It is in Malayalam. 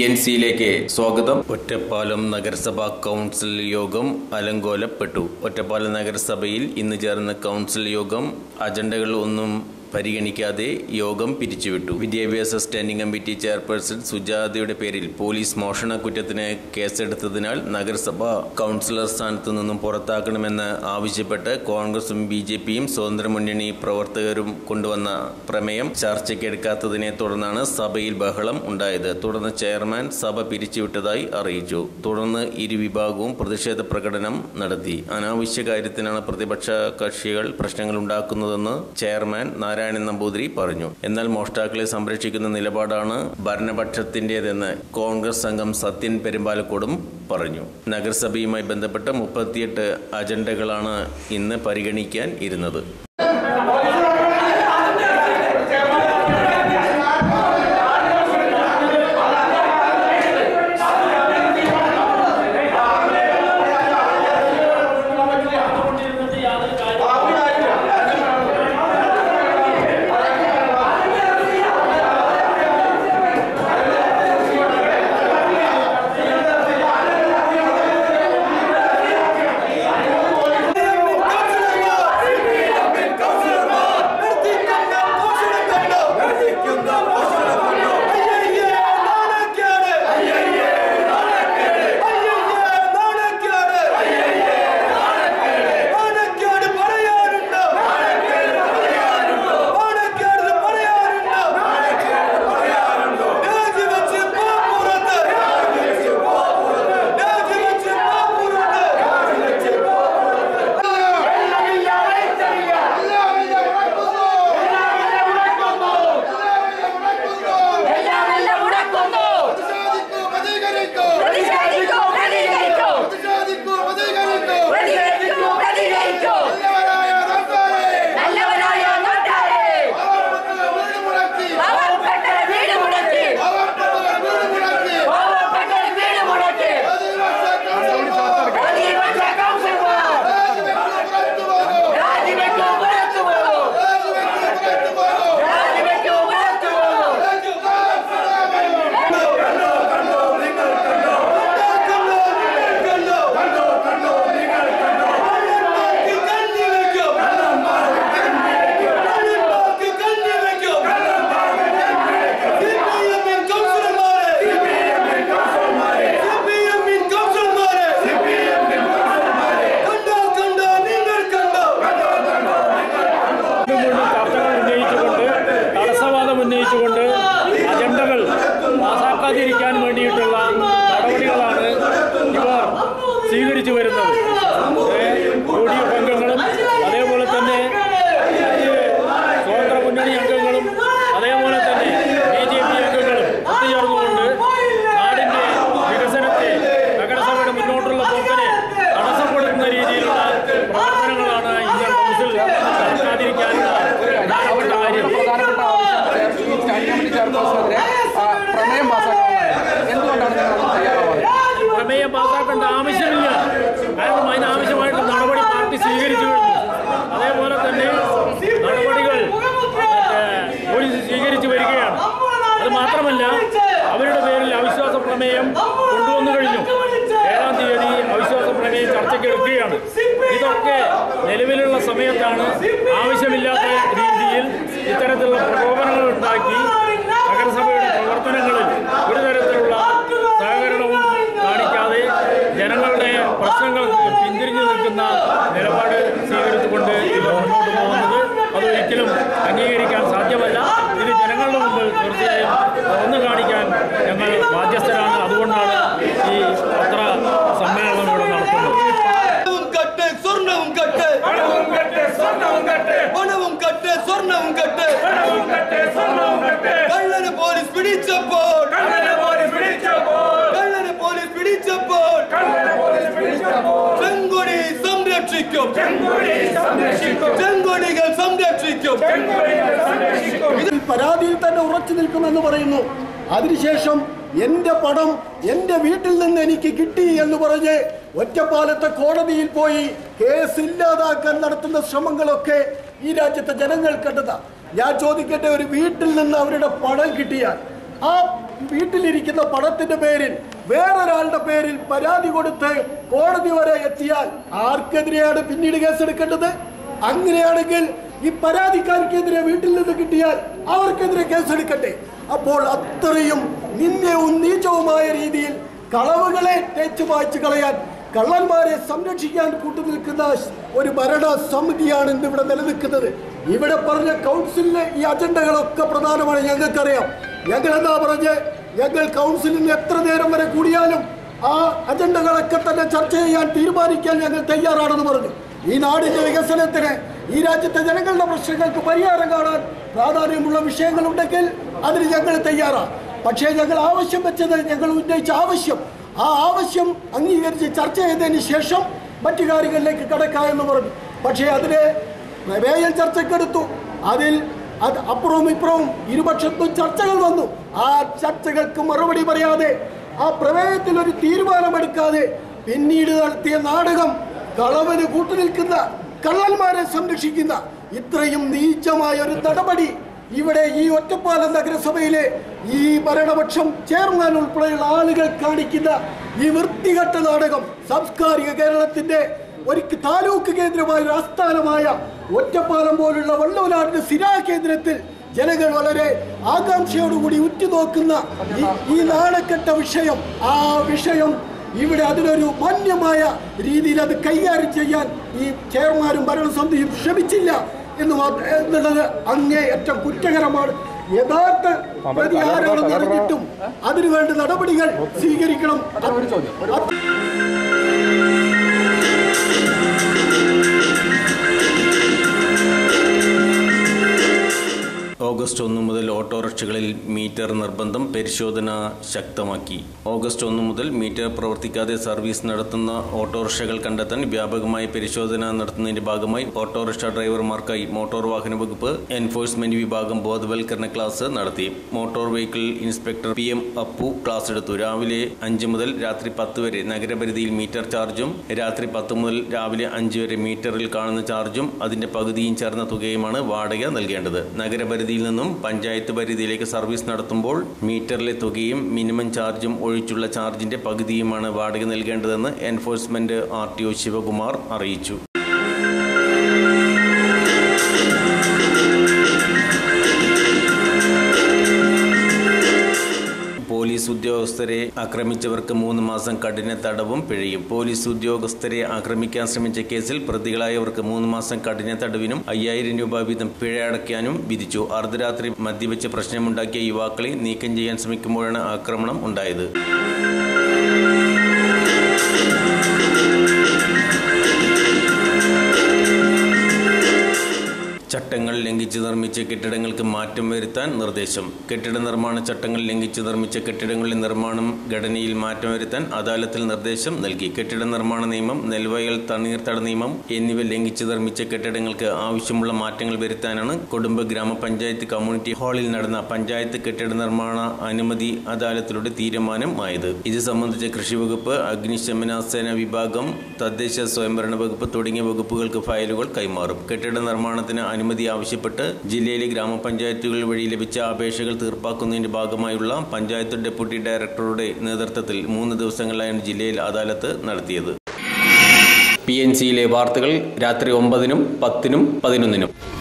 എൻ സിയിലേക്ക് സ്വാഗതം ഒറ്റപ്പാലം നഗരസഭാ കൗൺസിൽ യോഗം അലങ്കോലപ്പെട്ടു ഒറ്റപ്പാലം നഗരസഭയിൽ ഇന്ന് ചേർന്ന കൗൺസിൽ യോഗം അജണ്ടകൾ ഒന്നും പരിഗണിക്കാതെ യോഗം പിരിച്ചുവിട്ടു വിദ്യാഭ്യാസ സ്റ്റാൻഡിംഗ് കമ്മിറ്റി ചെയർപേഴ്സൺ സുജാതയുടെ പേരിൽ പോലീസ് മോഷണ കുറ്റത്തിന് കേസെടുത്തതിനാൽ നഗരസഭ കൗൺസിലർ സ്ഥാനത്തു നിന്നും പുറത്താക്കണമെന്ന് ആവശ്യപ്പെട്ട് കോൺഗ്രസും ബി ജെ പിയും സ്വതന്ത്ര മുന്നണി പ്രവർത്തകരും കൊണ്ടുവന്ന പ്രമേയം ചർച്ചയ്ക്കെടുക്കാത്തതിനെ തുടർന്നാണ് സഭയിൽ ബഹളം ഉണ്ടായത് തുടർന്ന് ചെയർമാൻ സഭ പിരിച്ചുവിട്ടതായി അറിയിച്ചു തുടർന്ന് ഇരുവിഭാഗവും പ്രതിഷേധ പ്രകടനം നടത്തി അനാവശ്യ കാര്യത്തിനാണ് പ്രതിപക്ഷ കക്ഷികൾ പ്രശ്നങ്ങൾ ഉണ്ടാക്കുന്നതെന്ന് ചെയർമാൻ നാരായണൻ നമ്പൂതിരി പറഞ്ഞു എന്നാൽ മോഷ്ടാക്കളെ സംരക്ഷിക്കുന്ന നിലപാടാണ് ഭരണപക്ഷത്തിൻ്റെതെന്ന് കോൺഗ്രസ് അംഗം സത്യൻ പെരുമ്പാലക്കോടും പറഞ്ഞു നഗരസഭയുമായി ബന്ധപ്പെട്ട മുപ്പത്തിയെട്ട് അജണ്ടകളാണ് ഇന്ന് പരിഗണിക്കാൻ ഇരുന്നത് എല്ലാവരും മുടക്കുന്നു പ്രതിഷേധിക്കൂ പ്രതികരിക്കൂ പ്രതികരിക്കൂ പ്രതികരിക്കൂ നല്ലവരായ നാട്ടാരെ പാവപ്പെട്ട വീട് മുടക്കി പാവപ്പെട്ട വീട് മുടക്കി പ്രതിപക്ഷ കൗൺസിലർമാർ രാജിവെക്കൂ പുറത്തു പോകൂ രാജിവെക്കൂ പുറത്തു പോകൂ വീണ്ടും ചർച്ചകൾ ഉന്നയിച്ചുകൊണ്ട് തടസ്സവാദം ഉന്നയിച്ചുകൊണ്ട് അജണ്ടകൾ പാസാക്കാതിരിക്കാൻ വേണ്ടിയിട്ടുള്ള നടപടികളാണ് ഇവർ സ്വീകരിച്ചു വരുന്നത് യു ഡി എഫ് അംഗങ്ങളും അതേപോലെ തന്നെ മറ്റ് സ്വതന്ത്ര മുന്നണി അംഗങ്ങളും അതേപോലെ തന്നെ ബി ജെ പി അംഗങ്ങളും ഒത്തുചേർന്നുകൊണ്ട് നാടിൻ്റെ വികസനത്തെ നഗരസഭയുടെ മുന്നോട്ടുള്ള പോക്കിനെ തടസ്സപ്പെടുത്തുന്ന രീതിയിലുള്ള പ്രവർത്തനങ്ങളാണ് ഇന്ത്യൻ കൗൺസിൽ നടത്താതിരിക്കാനുള്ള പ്രധാനപ്പെട്ട കാര്യം പ്രധാനപ്പെട്ട ആവശ്യം ഈ സ്റ്റാൻഡിംഗ് കമ്മിറ്റി ചെയർപേഴ്സണെതിരെ ആ, പ്രമേയം പാസ്സാക്കണമെന്നാണ് എന്തുകൊണ്ടാണ് നിങ്ങൾ അതിന് തയ്യാറാവാറ് പ്രമേയം പാസ്സാക്കേണ്ട ആവശ്യമില്ല കാരണം അതിനാവശ്യമായിട്ട് നടപടി പാർട്ടി സ്വീകരിച്ചു കഴിഞ്ഞു അതേപോലെ തന്നെ നടപടികൾ മറ്റേ പോലീസ് സ്വീകരിച്ചു വരികയാണ് അത് മാത്രമല്ല അവരുടെ പേരിൽ അവിശ്വാസ പ്രമേയം കൊണ്ടുവന്നു കഴിഞ്ഞു ഏഴാം തീയതി അവിശ്വാസ പ്രമേയം ചർച്ചയ്ക്ക് എടുക്കുകയാണ് ഇതൊക്കെ നിലവിലുള്ള സമയത്താണ് ആവശ്യമില്ലാത്ത രീതിയിൽ ഇത്തരത്തിലുള്ള പ്രകോപനങ്ങൾ ഉണ്ടാക്കി നഗരസഭയുടെ പ്രവർത്തനങ്ങളിൽ ഒരു തരത്തിലുള്ള സഹകരണവും കാണിക്കാതെ ജനങ്ങളുടെ പ്രശ്നങ്ങൾക്ക് പിന്തിരിഞ്ഞു നിൽക്കുന്ന നിലപാട് സ്വീകരിച്ചുകൊണ്ട് ഇവർ മുന്നോട്ട് പോകുന്നത് അതൊരിക്കലും അംഗീകരിക്കാൻ സാധ്യമല്ല ഇത് ജനങ്ങളുടെ മുമ്പിൽ തീർച്ചയായും തുറന്നു കാണിക്കാൻ ഞങ്ങൾ ബാധ്യസ്ഥരാണ് അതുകൊണ്ടാണ് ഈ പത്ര സമ്മേളനം ഇവിടെ നടത്തുന്നത് പണവും കട്ട് സ്വർണവും കട്ട് പണവും കട്ട് സ്വർണവും കട്ട് പണവും കട്ട് സ്വർണവും കട്ട് പണവും കട്ട് സ്വർണവും കട്ട് കള്ളന് പോലീസ് പിടിച്ചപ്പോൾ കള്ളന് പോലീസ് പിടിച്ചപ്പോൾ കള്ളന് പോലീസ് പിടിച്ചപ്പോൾ കള്ളന് പോലീസ് പിടിച്ചപ്പോൾ ചെങ്കൊടി സംരക്ഷിക്കും ചെങ്കൊടി സംരക്ഷിക്കും ചെങ്കൊടികൾ സംരക്ഷിക്കും ചെങ്കൊടികൾ സംരക്ഷിക്കും ഇതിൽ പരാതിയിൽ തന്നെ ഉറച്ചു നിൽക്കുമെന്ന് പറയുന്നു അതിനുശേഷം എന്റെ പണം എന്റെ വീട്ടിൽ നിന്ന് എനിക്ക് കിട്ടി എന്ന് പറഞ്ഞ് ഒറ്റപ്പാലത്തെ കോടതിയിൽ പോയി കേസ് ഇല്ലാതാക്കാൻ നടത്തുന്ന ശ്രമങ്ങളൊക്കെ ഈ രാജ്യത്തെ ജനങ്ങൾ കണ്ടതാ ഞാൻ ചോദിക്കട്ടെ ഒരു വീട്ടിൽ നിന്ന് അവരുടെ പണം കിട്ടിയാൽ ആ വീട്ടിലിരിക്കുന്ന പണത്തിന്റെ പേരിൽ വേറൊരാളുടെ പേരിൽ പരാതി കൊടുത്ത് കോടതി വരെ എത്തിയാൽ ആർക്കെതിരെയാണ് പിന്നീട് കേസെടുക്കേണ്ടത് അങ്ങനെയാണെങ്കിൽ ഈ പരാതിക്കാർക്കെതിരെ വീട്ടിൽ നിന്ന് കിട്ടിയാൽ അവർക്കെതിരെ കേസെടുക്കട്ടെ അപ്പോൾ അത്രയും നിന്ദ്യവും നീചവുമായ രീതിയിൽ കളവുകളെ തേച്ചു മായ്ച്ചു കളയാൻ കള്ളന്മാരെ സംരക്ഷിക്കാൻ കൂട്ടുനിൽക്കുന്ന ഒരു ഭരണ സമിതിയാണ് ഇന്ന് ഇവിടെ നിലനിൽക്കുന്നത് ഇവിടെ പറഞ്ഞ കൗൺസിലിലെ ഈ അജണ്ടകളൊക്കെ പ്രധാനമാണ് ഞങ്ങൾക്കറിയാം ഞങ്ങൾ എന്താ പറഞ്ഞ് ഞങ്ങൾ കൗൺസിലിൽ എത്ര നേരം വരെ കൂടിയാലും ആ അജണ്ടകളൊക്കെ തന്നെ ചർച്ച ചെയ്യാൻ തീരുമാനിക്കാൻ ഞങ്ങൾ തയ്യാറാണെന്ന് പറഞ്ഞു ഈ നാടിന്റെ വികസനത്തിന് ഈ രാജ്യത്തെ ജനങ്ങളുടെ പ്രശ്നങ്ങൾക്ക് പരിഹാരം കാണാൻ പ്രാധാന്യമുള്ള വിഷയങ്ങളുണ്ടെങ്കിൽ അതിന് ഞങ്ങൾ തയ്യാറാണ് പക്ഷേ ഞങ്ങൾ ആവശ്യം വെച്ചത് ഞങ്ങൾ ഉന്നയിച്ച ആവശ്യം ആ ആവശ്യം അംഗീകരിച്ച് ചർച്ച ചെയ്തതിന് ശേഷം മറ്റു കാര്യങ്ങളിലേക്ക് കടക്കാമെന്ന് പറഞ്ഞു പക്ഷേ അതിനെ പ്രമേയം ചർച്ചക്കെടുത്തു അതിൽ അത് അപ്പുറവും ഇപ്പുറവും ഇരുപക്ഷത്തും ചർച്ചകൾ വന്നു ആ ചർച്ചകൾക്ക് മറുപടി പറയാതെ ആ പ്രമേയത്തിൽ ഒരു തീരുമാനമെടുക്കാതെ പിന്നീട് നടത്തിയ നാടകം കളവിന് കൂട്ടുനിൽക്കുന്ന കള്ളന്മാരെ സംരക്ഷിക്കുന്ന ഇത്രയും നീചമായ ഒരു നടപടി ഇവിടെ ഈ ഒറ്റപ്പാലം നഗരസഭയിലെ ഈ ഭരണപക്ഷം ചെയർമാൻ ഉൾപ്പെടെയുള്ള ആളുകൾ കാണിക്കുന്ന ഈ വൃത്തികെട്ട നാടകം സാംസ്കാരിക കേരളത്തിന്റെ ഒരു താലൂക്ക് കേന്ദ്രമായ ഒരു ആസ്ഥാനമായ ഒറ്റപ്പാലം പോലുള്ള വള്ളവനാടിന്റെ സിരാ കേന്ദ്രത്തിൽ ജനങ്ങൾ വളരെ ആകാംക്ഷയോടുകൂടി ഉറ്റുനോക്കുന്ന ഈ- ഈ നാണക്കെട്ട വിഷയം ആ വിഷയം ഇവിടെ അതിനൊരു മാന്യമായ രീതിയിൽ അത് കൈകാര്യം ചെയ്യാൻ ഈ ചെയർമാനും ഭരണസമിതിയും ശ്രമിച്ചില്ല എന്ന് മാത്ര- എന്നുള്ളത് അങ്ങേയറ്റം കുറ്റകരമാണ് യഥാർത്ഥ പ്രതി ആരാണെന്ന് അറിഞ്ഞിട്ടും അതിനുവേണ്ട നടപടികൾ സ്വീകരിക്കണം ഒരു ചോദ്യം ഒരു അത് ഓഗസ്റ്റ് ഒന്ന് മുതൽ ഓട്ടോറിക്ഷകളിൽ മീറ്റർ നിർബന്ധം പരിശോധന ശക്തമാക്കി ഓഗസ്റ്റ് ഒന്ന് മുതൽ മീറ്റർ പ്രവർത്തിക്കാതെ സർവീസ് നടത്തുന്ന ഓട്ടോറിക്ഷകൾ കണ്ടെത്താൻ വ്യാപകമായ പരിശോധന നടത്തുന്നതിന്റെ ഭാഗമായി ഓട്ടോറിക്ഷ ഡ്രൈവർമാർക്കായി മോട്ടോർ വാഹന വകുപ്പ് എൻഫോഴ്സ്മെന്റ് വിഭാഗം ബോധവൽക്കരണ ക്ലാസ് നടത്തി motor vehicle inspector P M Appu class എടുത്തു രാവിലെ അഞ്ച് മുതൽ രാത്രി പത്ത് വരെ നഗരപരിധിയിൽ മീറ്റർ ചാർജും രാത്രി പത്ത് മുതൽ രാവിലെ അഞ്ച് വരെ മീറ്ററിൽ കാണുന്ന ചാർജും അതിന്റെ പകുതിയും ചേർന്ന തുകയുമാണ് വാടക നൽകേണ്ടത് നഗരപരിധിയിൽ നിന്നും പഞ്ചായത്ത് പരിധിയിലേക്ക് സർവീസ് നടത്തുമ്പോൾ മീറ്ററിലെ തുകയും മിനിമം ചാർജും ഒഴിച്ചുള്ള ചാർജിന്റെ പകുതിയുമാണ് വാടക നൽകേണ്ടതെന്ന് enforcement R T O Sivakumar അറിയിച്ചു പോലീസ് ഉദ്യോഗസ്ഥരെ ആക്രമിച്ചവർക്ക് മൂന്ന് മാസം കഠിന തടവും പിഴയും പോലീസ് ഉദ്യോഗസ്ഥരെ ആക്രമിക്കാൻ ശ്രമിച്ച കേസിൽ പ്രതികളായവർക്ക് മൂന്ന് മാസം കഠിന തടവിനും അയ്യായിരം രൂപ വീതം പിഴ അടയ്ക്കാനും വിധിച്ചു അർദ്ധരാത്രി മദ്യവെച്ച് പ്രശ്നമുണ്ടാക്കിയ യുവാക്കളെ നീക്കം ചെയ്യാൻ ശ്രമിക്കുമ്പോഴാണ് ആക്രമണം ഉണ്ടായത് ചട്ടങ്ങൾ ലംഘിച്ച് നിർമ്മിച്ച കെട്ടിടങ്ങൾക്ക് മാറ്റം വരുത്താൻ നിർദ്ദേശം കെട്ടിട നിർമ്മാണ ചട്ടങ്ങൾ ലംഘിച്ച് നിർമ്മിച്ച കെട്ടിടങ്ങളുടെ നിർമ്മാണം ഘടനയിൽ മാറ്റം വരുത്താൻ അദാലത്തിൽ നിർദ്ദേശം നൽകി കെട്ടിട നിർമ്മാണ നിയമം നെൽവയൽ തണ്ണീർത്തട നിയമം എന്നിവ ലംഘിച്ച് നിർമ്മിച്ച കെട്ടിടങ്ങൾക്ക് ആവശ്യമുള്ള മാറ്റങ്ങൾ വരുത്താനാണ് കൊടുമ്പ് ഗ്രാമപഞ്ചായത്ത് കമ്മ്യൂണിറ്റി ഹാളിൽ നടന്ന പഞ്ചായത്ത് കെട്ടിട നിർമ്മാണ അനുമതി അദാലത്തിലൂടെ തീരുമാനം ആയത് ഇത് സംബന്ധിച്ച് കൃഷി വകുപ്പ് അഗ്നിശമന സേന വിഭാഗം തദ്ദേശ സ്വയംഭരണ വകുപ്പ് തുടങ്ങിയ വകുപ്പുകൾക്ക് ഫയലുകൾ കൈമാറും കെട്ടിട നിർമ്മാണത്തിന് അനുമതി ആവശ്യപ്പെട്ട് ജില്ലയിലെ ഗ്രാമപഞ്ചായത്തുകൾ വഴി ലഭിച്ച അപേക്ഷകൾ തീർപ്പാക്കുന്നതിന്റെ ഭാഗമായുള്ള പഞ്ചായത്ത് ഡെപ്യൂട്ടി ഡയറക്ടറുടെ നേതൃത്വത്തിൽ മൂന്ന് ദിവസങ്ങളിലായാണ് ജില്ലയിൽ അദാലത്ത് നടത്തിയത് പി എൻ സിയിലെ വാർത്തകൾ രാത്രി ഒമ്പതിനും പത്തിനും പതിനൊന്നിനും